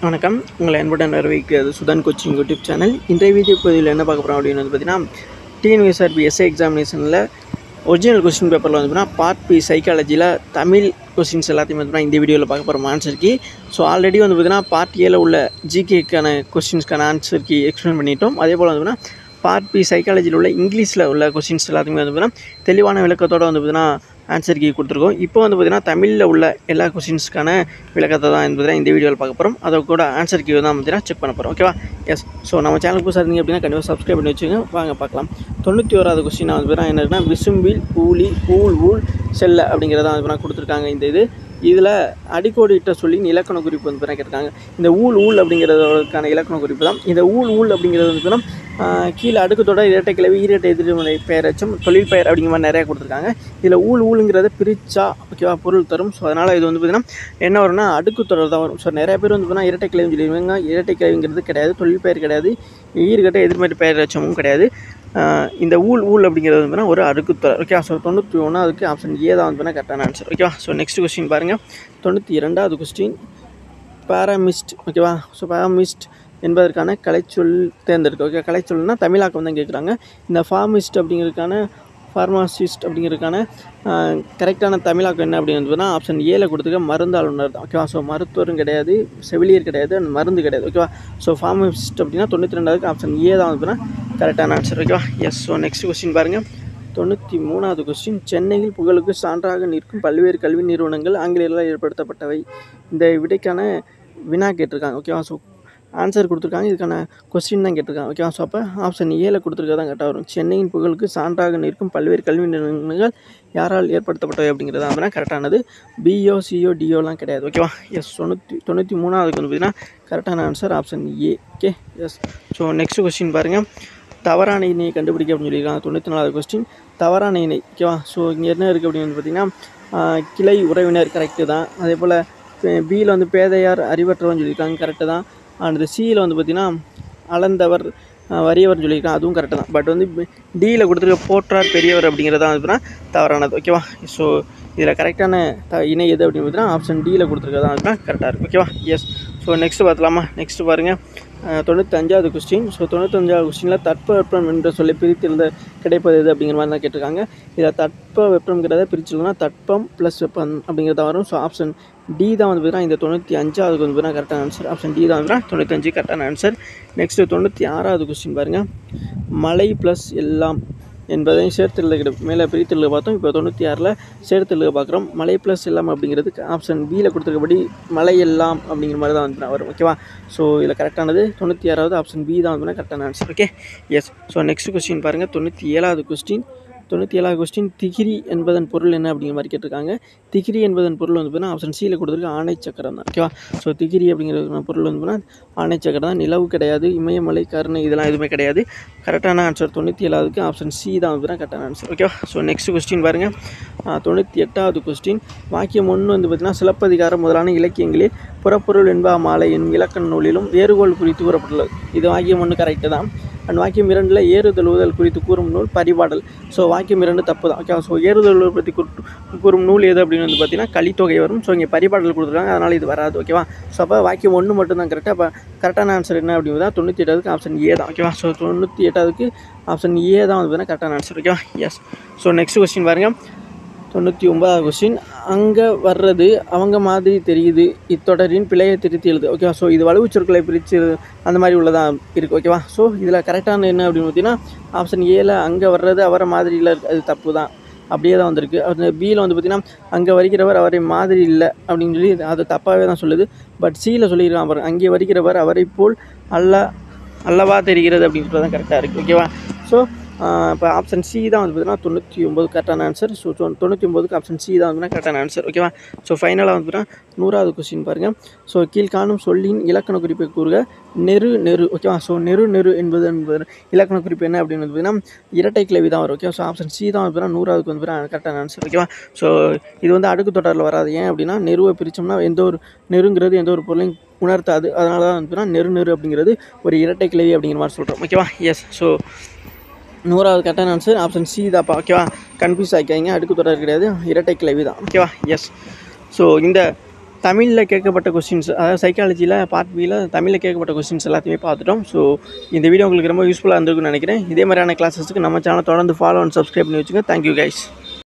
வணக்கம் உங்களை அன்புடன் வரவேற்கிறது சுதன் கோச்சிங் யூடியூப் சேனல் இன்றைய வீடியோ பகுதியில் என்ன பார்க்க போகிறோம் அப்படின்னு வந்து பார்த்தீங்கன்னா டிஎன்விஎஸ்ஆர்பி எஸ்ஏ எக்ஸாமினேஷனில் ஒரிஜினல் கொஸ்டின் பேப்பரில் வந்து பார்த்தீங்கன்னா பார்ட் பி சைக்காலஜியில் தமிழ் கொஸ்டின்ஸ் எல்லாத்தையும் வந்து பார்த்தீங்கன்னா இந்த வீடியோவில் பார்க்க போகிறோம் ஆன்சர் கீ ஸோ ஆல்ரெடி வந்து பார்த்தீங்கன்னா பார்ட் ஏல உள்ள ஜிகேக்கான கொஸ்டின்ஸ்க்கான ஆன்சர் கீ எக்ஸ்பிளைன் பண்ணிட்டோம் அதே போல் வந்து பார்த்தீங்கன்னா பார்ட் பி சைக்காலஜியில் உள்ள இங்கிலீஷில் உள்ள கொஸ்டின்ஸ் எல்லாத்தையுமே வந்து பார்த்தீங்கன்னா தெளிவான விளக்கத்தோடு வந்து பார்த்தீங்கன்னா ஆன்சர் கீ கொடுத்துருக்கோம் இப்போ வந்து பார்த்தீங்கன்னா தமிழில் உள்ள எல்லா கொஸ்டின்ஸ்க்கான விளக்கத்தை தான் என்பதை இந்த வீடியோவில் பார்க்க போகிறோம் அதை கூட ஆன்சர் கீ தான் பார்த்தீங்கன்னா செக் பண்ண போகிறோம் ஓகேவா எஸ் ஸோ நம்ம சேனல் புதுசாக இருந்தீங்க அப்படின்னா கண்டிப்பாக சப்ஸ்கிரைப் பண்ணி வச்சுங்க வாங்க பார்க்கலாம் தொண்ணூற்றி ஓராவது கொஸ்டின் வந்து பார்த்தீங்கன்னா என்ன இருக்குன்னா விசும்பில் ஊலி ஊல் ஊல் செல்ல அப்படிங்கிறத வந்து பார்த்தீங்கன்னா கொடுத்துருக்காங்க இந்த இது இதில் அடிக்கோடிட்ட சொல்லி இலக்கண குறிப்பு வந்து பார்த்தீங்கன்னா கேட்டிருக்காங்க இந்த ஊல் ஊல் அப்படிங்கிறதுக்கான இலக்கண குறிப்பு தான் இந்த ஊல் ஊல் அப்படிங்கிறது வந்து பார்த்தீங்கன்னா ஆஹ், கீழே அடுக்குத்தோட இரட்டை கிளவி ஈரட்டை எதிர்மறை பெயரச்சம் தொழில் பெயர் அப்படிங்கிற மாதிரி நிறையா கொடுத்துருக்காங்க இதில் ஊல் ஊலுங்கிறத பிரிச்சா ஓகேவா பொருள் தரும் ஸோ அதனால் இது வந்து பார்த்திங்கன்னா என்ன வரும்னா அடுக்கு தொடர் தான் வரும் ஸோ நிறைய பேர் வந்து பார்த்தீங்கன்னா இரட்டை கிளவி சொல்லிடுவாங்க இரட்டை கிளவிங்கிறது கிடையாது தொழில் பெயர் கிடையாது ஈர்கட்ட எதிர்மறை பெயரச்சமும் கிடையாது ஆஹ், இந்த ஊல் ஊல் அப்படிங்கிறது வந்து பார்த்தீங்கன்னா ஒரு அடுக்கு தொடர் ஓகே ஸோ தொண்ணூற்றி ஒன்று அதுக்கு ஆப்ஷன் ஏ தான் வந்து பார்த்தீங்கன்னா கரெக்டான ஆன்சர் ஓகேவா ஸோ நெக்ஸ்ட் கொஸ்டின் பாருங்கள் தொண்ணூற்றி இரண்டாவது கொஸ்டின் பாராமிஸ்ட் ஓகேவா ஸோ பாராமிஸ்ட் என்பதற்கான கலைச்சொல் தேர்ந்தெடுக்க ஓகே கலைச்சொல்னா தமிழாக்கம் தான் கேட்குறாங்க இந்த ஃபார்மிஸ்ட் அப்படிங்கிறதுக்கான ஃபார்மாசிஸ்ட் அப்படிங்கிறதுக்கான கரெக்டான தமிழாக்கம் என்ன அப்படின்னு ஆப்ஷன் ஏல கொடுத்துருக்க மருந்தாளுநர் தான் ஓகேவா ஸோ மருத்துவரும் கிடையாது செவிலியர் கிடையாது and மருந்து கிடையாது ஓகேவா ஸோ ஃபார்மசிஸ்ட் அப்படின்னா தொண்ணூற்றி ரெண்டாவதுக்கு ஆப்ஷன் ஏ தான் வந்து கரெக்டான ஆன்சர் ஓகேவா எஸ் ஸோ நெக்ஸ்ட் கொஸ்டின் பாருங்கள் தொண்ணூற்றி மூணாவது கொஸ்டின் சென்னையில் புகழுக்கு சான்றாக நிற்கும் பல்வேறு கல்வி நிறுவனங்கள் ஆங்கிலேயர்களால் ஏற்படுத்தப்பட்டவை இந்த விடைக்கான வினா கேட்டிருக்காங்க ஓகேவா ஸோ ஆன்சர் கொடுத்துருக்காங்க இதுக்கான கொஸ்டின் தான் கேட்டிருக்காங்க ஓகேவா ஸோ அப்போ ஆப்ஷன் ஏல கொடுத்துருக்க தான் கரெக்டாக வரும் சென்னையின் புகழுக்கு சான்றாக நிற்கும் பல்வேறு கல்வி நிறுவனங்கள் யாரால் ஏற்படுத்தப்பட்டவை அப்படிங்கிறது தான் கரெக்டானது பிஓ சிஓ டிஓலாம் கிடையாது ஓகேவா எஸ் தொண்ணூற்றி தொண்ணூற்றி மூணாவதுக்கு வந்து பார்த்தீங்கன்னா கரெக்டான answer option A okay yes so next question பாருங்கள் தவறான இணையை கண்டுபிடிக்க அப்படின்னு சொல்லியிருக்காங்க தொண்ணூற்றி நாலாவது கொஸ்டின் தவறான இணை ஓகேவா ஸோ இங்கே என்ன இருக்குது அப்படின்னு வந்து பார்த்தீங்கன்னா ஆஹ், கிளை உறவினர் கரெக்டு தான் அதே போல் பியில் வந்து பேதையார் அறிவற்றவன் சொல்லியிருக்காங்க கரெக்டு தான் அண்ட் சியில் வந்து பார்த்திங்கன்னா அளந்தவர் ஆஹ், வறியவர்னு சொல்லியிருக்காங்க அதுவும் கரெக்டு தான் பட் வந்து டியில் கொடுத்துருக்க போற்றார் பெரியவர் அப்படிங்கிறது தான் வந்து தவறானது ஓகேவா ஸோ இதில் கரெக்டான த இணை எது அப்படின்னு பார்த்தீங்கன்னா ஆப்ஷன் டியில் கொடுத்துருக்கறது தான் வந்து கரெக்டாக இருக்கும் ஓகேவா எஸ் ஸோ நெக்ஸ்ட் பார்த்தலாமா நெக்ஸ்ட் பாருங்கள் தொண்ணூத்தஞ்சாவது கொஸ்டின் ஸோ தொண்ணூத்தஞ்சாவது கொஸ்டினில் தட்பவெப்பம் என்ற சொல்லை பிரித்திருந்த கிடைப்பது எது அப்படிங்கிற மாதிரி தான் கேட்டிருக்காங்க இதில் தட்ப வெப்பம்ங்கிறத பிரிச்சுக்கணும்னா தட்பம் ப்ளஸ் வெப்பம் அப்படிங்கிறத வரும் ஸோ ஆப்ஷன் டி தான் வந்து பார்த்தீங்கன்னா இந்த தொண்ணூற்றி அஞ்சாவதுக்கு வந்து பார்த்தீங்கன்னா கரெக்டான ஆன்சர் ஆப்ஷன் டி தான் வந்து தொண்ணூத்தஞ்சு கரெக்டான ஆன்சர் நெக்ஸ்ட்டு தொண்ணூற்றி ஆறாவது கொஸ்டின் பாருங்கள் மலை ப்ளஸ் எல்லாம் என்பதை சேர்த்தெழுத கிட மேலே பிரித்தெழுத பார்த்தோம் இப்போ தொண்ணூற்றி ஆறில் சேர்த்தெழுத பார்க்குறோம் மலை ப்ளஸ் எல்லாம் அப்படிங்கிறதுக்கு ஆப்ஷன் பியில் கொடுத்துருக்கபடி மலை எல்லாம் அப்படிங்கிற மாதிரி தான் வந்து வரும் ஓகேவா ஸோ இதில் கரெக்டானது தொண்ணூற்றி ஆறாவது ஆப்ஷன் பி தான் வந்து கரெக்டான answer okay yes so next question பாருங்கள் தொண்ணூற்றி ஏழாவது கொஸ்டின் தொண்ணூற்றி ஏழாவது கொஸ்டின் திகிரி என்பதன் பொருள் என்ன அப்படிங்கிற மாதிரி கேட்டிருக்காங்க திகிரி என்பதன் பொருள் வந்து பார்த்தீங்கன்னா ஆப்ஷன் சியில் கொடுத்துருக்கு ஆணை சக்கரம் தான் ஓகேவா ஸோ திகிரி அப்படிங்கிற பொருள் வந்து பார்த்தீங்கன்னா ஆணை சக்கரம் தான் நிலவு கிடையாது இமயமலை கருணை இதெல்லாம் எதுவுமே கிடையாது கரெக்டான ஆன்சர் தொண்ணூற்றி ஏழாவதுக்கு ஆப்ஷன் சி தான் வந்து கரெக்டான ஆன்சர் ஓகேவா ஸோ நெக்ஸ்ட் கொஸ்டின் பாருங்கள் தொண்ணூற்றி எட்டாவது கொஸ்டின் வாக்கியம் ஒன்று வந்து பார்த்தீங்கன்னா சிலப்பதிகாரம் முதலான இலக்கியங்களில் புறப்பொருள் என்பா மாலை என்னும் இலக்கண நூலிலும் வேறுகோள் குறித்து கூறப்பட்டுள்ளது இது வாக்கியம் ஒன்று கரெக்டு தான் அண்ட் வாக்கியம் இரண்டில் ஏறுதல் ஊதல் குறித்து கூறும் நூல் பரிபாடல் ஸோ வாக்கியம் இரண்டு தப்பு தான் ஓகே ஸோ ஏறுதல் ஊதல் பற்றி கூறு- கூறும் நூல் எது அப்படின்னு வந்து பார்த்தீங்கன்னா கலித்தொகை வரும் ஸோ இங்கே பரிபாடல் கொடுத்துருக்காங்க அதனால் இது வராது ஓகேவா ஸோ அப்போ வாக்கியம் ஒன்று மட்டும் தான் கரெக்டாக அப்போ கரெக்டான ஆன்சர் என்ன அப்படின்னா தொண்ணூற்றி எட்டாவதுக்கு ஆப்ஷன் ஏ தான் ஓகேவா ஸோ தொண்ணூற்றி எட்டாவதுக்கு ஆப்ஷன் ஏ தான் வந்து பார்த்தீங்கன்னா கரெக்டான ஆன்சர் ஓகேவா எஸ் ஸோ நெக்ஸ்ட் கொஸ்டின் பாருங்கள் தொண்ணூற்றி ஒன்பதாவது கொஸ்டின் அங்கே வர்றது அவங்க மாதிரி தெரியுது இத்தொடரின் பிழையை திருத்தி எழுது ஓகேவா ஸோ இது வலுவு சொற்களை பிரித்து அந்த மாதிரி உள்ளதாக இருக்குது ஓகேவா ஸோ இதில் கரெக்டான என்ன அப்படின்னு பார்த்தீங்கன்னா ஆப்ஷன் ஏல அங்கே வர்றது அவரை மாதிரியில் இருக்கு அது தப்பு தான் அப்படியே தான் வந்திருக்கு அது பியில் வந்து பார்த்தீங்கன்னா அங்கே வரிக்கிறவர் அவரை மாதிரி இல்லை அப்படின்னு சொல்லி அது தப்பாகவே தான் சொல்லுது பட் சியில் சொல்லியிருக்கான் பாருங்க அங்கே வரிக்கிறவர் அவரை போல் அல்ல அல்லவா தெரிகிறது அப்படின்றது தான் கரெக்டாக இருக்குது ஓகேவா ஸோ இப்போ ஆப்ஷன் சி தான் வந்து பார்த்தீங்கன்னா தொண்ணூற்றி ஒம்பது கரெக்டான ஆன்சர் ஸோ தொண்ணூற்றி ஒம்பதுக்கு ஆப்ஷன் சி தான் வந்து கரெக்டான ஆன்சர் ஓகேவா ஸோ ஃபைனலாக வந்து பார்த்தீங்கன்னா நூறாவது கொஸ்டின் பாருங்கள் ஸோ கீழ்காணும் சொல்லின் இலக்கண குறிப்பை கூறுக நெரு நெரு ஓகேவா ஸோ நெரு நெரு என்பது என்பது இலக்கண குறிப்பு என்ன அப்படின்னு வந்து பார்த்தீங்கன்னா இரட்டை கிளவி தான் வரும் ஓகே ஸோ ஆப்ஷன் சி தான் வந்து பார்த்தீங்கன்னா நூறாவதுக்கு வந்து பார்த்தீங்கன்னா கரெக்டான ஆன்சர் ஓகேவா ஸோ இது வந்து அடுக்கு தொடரில் வராது ஏன் அப்படின்னா நெருவை பிரித்தோம்னா எந்த ஒரு நெருங்கிறது எந்த ஒரு பொருளையும் உணர்த்தாது அதனால தான் வந்து பார்த்தீங்கன்னா நெரு நெரு அப்படிங்கிறது ஒரு இரட்டை கிளவி அப்படிங்கிற மாதிரி சொல்கிறோம் ஓகேவா எஸ் ஸோ நூறாவது கரெக்டான ஆன்சர் ஆப்ஷன் சி தான்ப்பா ஓகேவா கன்ஃபியூஸ் ஆகிக்காதீங்க அடுக்கு தொடர் கிடையாது இரட்டை கிளவி தான் ஓகேவா எஸ் ஸோ இந்த தமிழில் கேட்கப்பட்ட கொஸ்டின்ஸ் அதாவது சைக்காலஜியில் பார்ட் பியில் தமிழில் கேட்கப்பட்ட கொஸ்டின்ஸ் எல்லாத்தையுமே பார்த்துட்டோம் ஸோ இந்த வீடியோ உங்களுக்கு ரொம்ப யூஸ்ஃபுல்லாக இருந்திருக்கும்னு நினைக்கிறேன் இதே மாதிரியான கிளாஸஸ்க்கு நம்ம சேனல் தொடர்ந்து ஃபாலோ அண்ட் சப்ஸ்கிரைப் பண்ணி வச்சுங்க தேங்க்யூ கைஸ்